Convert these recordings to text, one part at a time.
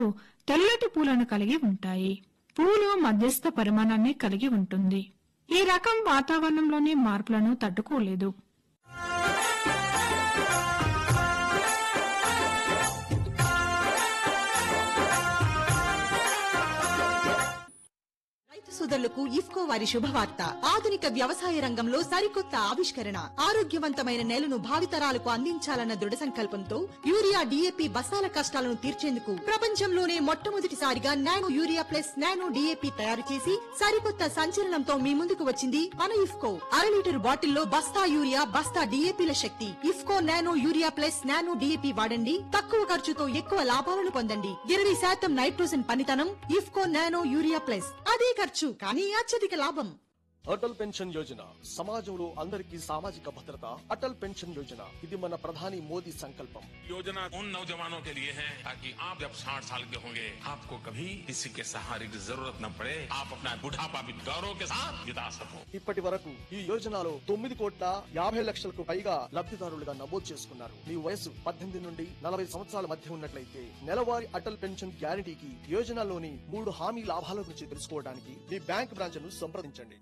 తెల్లటి పూలను కలిగి ఉంటాయి పూలు మధ్యస్థ పరిమాణాన్ని కలిగి ఉంటుంది ఈ రకం వాతావరణంలోని మార్పులను తట్టుకోలేదు రైతు సోదరులకు ఇఫ్కో వారి శుభవార్త ఆధునిక వ్యవసాయ రంగంలో సరికొత్త ఆవిష్కరణ ఆరోగ్యవంతమైన నేలను భావితరాలకు అందించాలన్న దృఢ సంకల్పంతో యూరియా డిఏపి బస్తాల కష్టాలను తీర్చేందుకు ప్రపంచంలోనే మొట్టమొదటిసారిగా nano urea plus nano DAP తయారు చేసి సరికొత్త సంచలనంతో మీ ముందుకు వచ్చింది మన ఇఫ్కో అర లీటర్ బాటిల్లో బస్తా యూరియా బస్తా డిఏపిల శక్తి IFFCO nano urea plus nano DAP వాడండి తక్కువ ఖర్చుతో ఎక్కువ లాభాలను పొందండి ఇరవై శాతం నైట్రోజన్ పనితనం ఇఫ్కో నానో యూరియా ప్లస్ అదే ఖర్చు కానీ అత్యధిక లాభం అటల్ పెన్షన్ యోజన సమాజంలో అందరికీ సామాజిక భద్రత అటల్ పెన్షన్ యోజన ఇది మన ప్రధాని మోదీ సంకల్పం योजना उन नौजवानों के लिए है ताकि आप जब 60 साल के होंगे आपको कभी किसी के सहारे की जरूरत न पड़े आप अपना बुढ़ापा भी गौरव के साथ बिता सको ఇప్పటి వరకు ఈ యోజనలో తొమ్మిది కోట్ల యాభై లక్షలకు పైగా లబ్ధిదారులుగా నమోదు చేసుకున్నారు మీ వయసు పద్దెనిమిది నుండి నలభై సంవత్సరాల మధ్య ఉన్నట్లయితే నెలవారీ అటల్ పెన్షన్ గ్యారంటీకి యోజనలోని మూడు హామీ లాభాల గురించి తెలుసుకోవడానికి మీ బ్యాంక్ బ్రాంచ్ ను సంప్రదించండి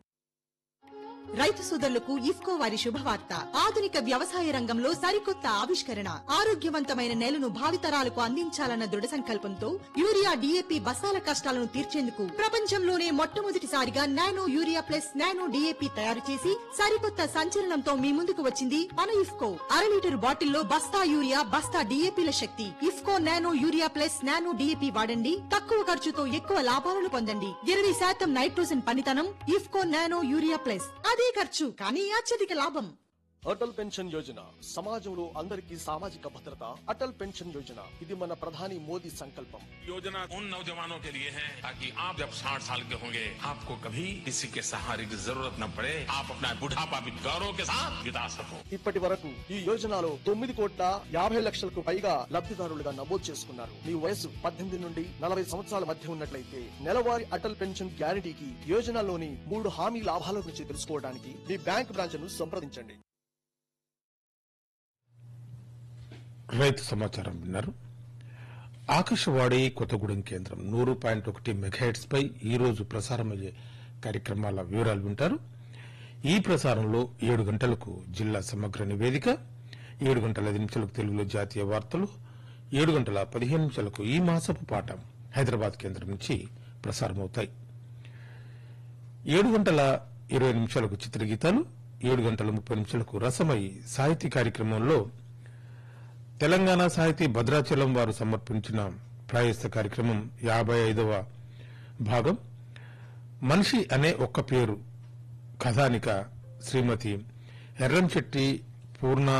రైతు సోదరులకు ఇఫ్కో వారి శుభవార్త ఆధునిక వ్యవసాయ రంగంలో సరికొత్త ఆవిష్కరణ ఆరోగ్యవంతమైన నేలను భావితరాలకు అందించాలన్న దృఢ సంకల్పంతో యూరియా డిఏపి బస్తాల కష్టాలను తీర్చేందుకు ప్రపంచంలోనే మొట్టమొదటిసారిగా nano urea plus nano DAP తయారు చేసి సరికొత్త సంచలనంతో మీ ముందుకు వచ్చింది మన ఇఫ్కో అర లీటర్ బాటిల్లో బస్తా యూరియా బస్తా డిఏపిల శక్తి IFFCO nano urea plus nano DAP వాడండి తక్కువ ఖర్చుతో ఎక్కువ లాభాలను పొందండి ఇరవై శాతం నైట్రోజన్ పనితనం ఇఫ్కో నానో యూరియా ప్లస్ అదే ఖర్చు కానీ అత్యధిక లాభం అటల్ పెన్షన్ యోజన సమాజంలో అందరికీ సామాజిక భద్రత అటల్ పెన్షన్ యోజన ఇది మన ప్రధాని మోదీ సంకల్పం योजना उन नौजवानों के लिए है ताकि आप जब 60 साल के होंगे आपको कभी किसी के सहारे की जरूरत न पड़े आप अपना बुढ़ापा भी गौरव के साथ बिता सको ఇప్పటి వరకు ఈ యోజనలో తొమ్మిది కోట్ల యాభై లక్షలకు పైగా లబ్ధిదారులుగా నమోదు చేసుకున్నారు మీ వయసు పద్దెనిమిది నుండి నలభై సంవత్సరాల మధ్య ఉన్నట్లయితే నెలవారీ అటల్ పెన్షన్ గ్యారంటీకి యోజనలోని మూడు హామీ లాభాల గురించి తెలుసుకోవడానికి మీ బ్యాంక్ బ్రాంచ్ ను సంప్రదించండి రైతు సమాచారం విన్నారు ఆకాశవాణి కొత్తగూడెం కేంద్రం నూరు పాయింట్ ఒకటి మెగాహెట్స్ పై ఈ రోజు ప్రసారమయ్యే కార్యక్రమాల వివరాలు వింటారు ఈ ప్రసారంలో ఏడు గంటలకు జిల్లా సమగ్ర నివేదిక ఏడు గంటల ఐదు నిమిషాలకు తెలుగులో జాతీయ వార్తలు ఏడు గంటల పదిహేను నిమిషాలకు ఈ మాసపు పాఠం హైదరాబాద్ కేంద్రం నుంచి ప్రసారమవుతాయి ఏడు గంటల ఇరవై నిమిషాలకు చిత్రగీతాలు ఏడు గంటల ముప్పై నిమిషాలకు రసమయి సాహితీ కార్యక్రమంలో తెలంగాణ సాహితీ భద్రాచలం వారు సమర్పించిన ప్రాయస్త కార్యక్రమం యాభై ఐదవ భాగం మనిషి అనే ఒక్క పేరు కథానిక శ్రీమతి ఎర్రంశెట్టి పూర్ణ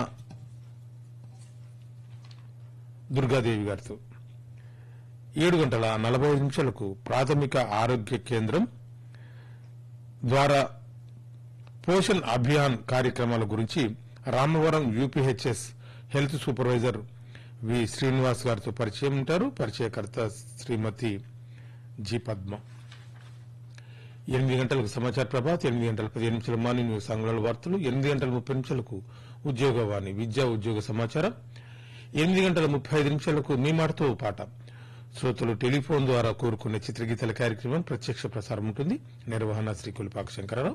దుర్గాదేవి గారితో ఏడు గంటల నలభై ఐదు నిమిషాలకు ప్రాథమిక ఆరోగ్య కేంద్రం ద్వారా పోషణ్ అభియాన్ కార్యక్రమాల గురించి Ramavaram UPHS health supervisor V Srinivas గారితో పరిచయం ఉంటారు పరిచయకర్త శ్రీమతి జి పద్మ ఎనిమిది గంటలకు సమాచార ప్రభాత్ ఎనిమిది గంటల పదిహేను నిమిషాల మార్నింగ్ న్యూస్ ఆంగ్లాల వార్తలు ఎనిమిది గంటల ముప్పై నిమిషాలకు ఉద్యోగవాణి విద్యా ఉద్యోగ సమాచారం ఎనిమిది గంటల ముప్పై ఐదు నిమిషాలకు మీ మాటతో ఓ పాట శ్రోతలు టెలిఫోన్ ద్వారా కోరుకునే చిత్రగీతల కార్యక్రమం ప్రత్యక్ష ప్రసారం ఉంటుంది నిర్వహణ శ్రీ కొలిపాక శంకరరావు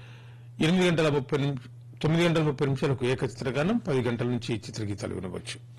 ఎనిమిది గంటల ముప్పై నిమిష- తొమ్మిది గంటల ముప్పై నిమిషాలకు ఏక చిత్రగానం పది గంటల నుంచి చిత్రగీతాలు వినవచ్చు